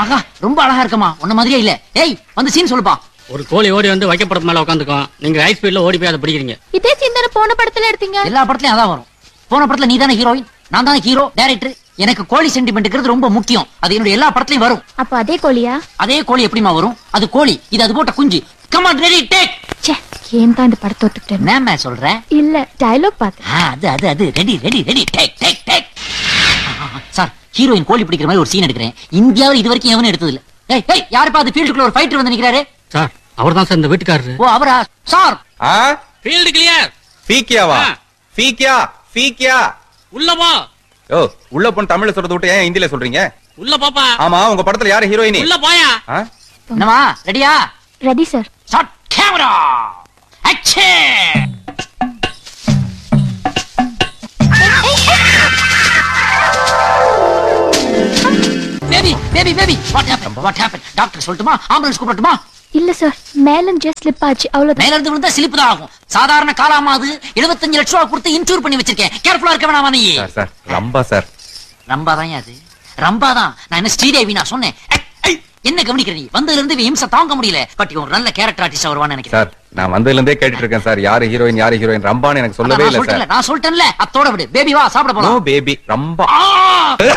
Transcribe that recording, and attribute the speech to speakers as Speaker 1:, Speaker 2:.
Speaker 1: ஆகா ரொம்ப அழகா இருக்கமா உன்ன மாதிரியே இல்ல ஏய் வந்து சீன் சொல்லுப்பா
Speaker 2: ஒரு கோழி ஓடி வந்து வைக்கப்படுறது மேல உட்காந்துக்கும் நீங்க ஹை ஸ்பீட்ல ஓடி போய் அதை பிடிக்கிறீங்க
Speaker 3: இதே சிந்தனை போன படத்துல எடுத்தீங்க
Speaker 1: எல்லா படத்துலயும் அதான் வரும் போன படத்துல நீ தானே ஹீரோயின் நான் தானே ஹீரோ டைரக்டர் எனக்கு கோழி சென்டிமெண்ட்ங்கிறது ரொம்ப முக்கியம் அது என்னுடைய எல்லா படத்துலயும் வரும்
Speaker 3: அப்ப அதே கோழியா
Speaker 1: அதே கோழி எப்படிமா வரும் அது கோழி இது அது போட்ட குஞ்சு கமான் ரெடி டேக்
Speaker 3: ச்சே ஏன் தான் இந்த படத்தை ஒத்துக்கிட்டேன்
Speaker 1: என்னம்மா சொல்ற
Speaker 3: இல்ல டயலாக் பார்த்தேன்
Speaker 1: ஆ, அது அது அது ready ready ready take take take sir heroine கோழி பிடிக்கிற மாதிரி ஒரு சீன் எடுக்கிறேன் இந்தியாவில் இது வரைக்கும் எவனும் எடுத்தது இல்ல ஏய் ஏய் யாருப்பா அது ஃபீல்டுக்குள்ள ஒரு ஃபைட்டர் வந்து நிக்கிறாரு
Speaker 2: சார் அவர் தான் சார் இந்த வீட்டுக்காரரு
Speaker 1: ஓ அவரா சார்
Speaker 4: ஆ
Speaker 2: ஃபீல்டு கிளியர்
Speaker 4: ஃபீக்கியாவா
Speaker 2: ஆ.
Speaker 4: ஃபீக்கியா ஃபீக்கியா
Speaker 2: உள்ள போ
Speaker 4: ஓ உள்ள பொண்ணு தமிழ்ல சொல்றத விட்டு ஏன் ஹிந்தில சொல்றீங்க
Speaker 2: உள்ள பாப்பா
Speaker 4: ஆமா உங்க படத்துல யாரு ஹீரோயினி
Speaker 2: உள்ள போயா
Speaker 4: ஆ?
Speaker 1: என்னவா ரெடியா
Speaker 3: ready sir
Speaker 1: shot camera action baby baby baby what happen what happen doctor சொல்லட்டுமா ஆம்புலன்ஸ் கூப்பிடட்டுமா
Speaker 3: இல்ல சார் மேல ஜஸ்ட் ஸ்லிப் ஆச்சு அவ்வளவுதான்
Speaker 1: மேல இருந்து விழுந்தா சிலிப்பு தான் ஆகும் சாதாரண காலாமா அது 75 லட்சம் ரூபா கொடுத்து இன்சூர் பண்ணி வச்சிருக்கேன் கேர்ஃபுல்லா இருக்க வேணாமா நீ
Speaker 4: sir sir Rambha sir
Speaker 1: Rambha தான் அது ரம்பா தான் நான் என்ன ஸ்ரீதேவி நான் சொன்னேன் ஏய், ஏய், என்ன கவனிக்கிற நீ வந்ததுல இருந்து இவன் இம்சை தாங்க முடியல பட் இவன் ஒரு நல்ல கேரக்டர் ஆர்டிஸ்ட் வருவான்னு நினைக்கிறேன்
Speaker 4: சார் நான் வந்ததுல இருந்தே கேட்டுட்டு இருக்கேன் சார் யாரு ஹீரோயின் யாரு ஹீரோயின் ரம்பான்னு எனக்கு
Speaker 1: அதான்
Speaker 4: சொல்லவே
Speaker 1: நான்
Speaker 4: இல்ல
Speaker 1: சொல்லிட்டேன்ல
Speaker 4: சார்
Speaker 1: நான் சொல்லிட்டேன்ல அத்தோட விடு பேபி வா சாப்பிட
Speaker 4: நோ
Speaker 1: போலாம்
Speaker 4: பேபி ரம்பா
Speaker 1: ஆ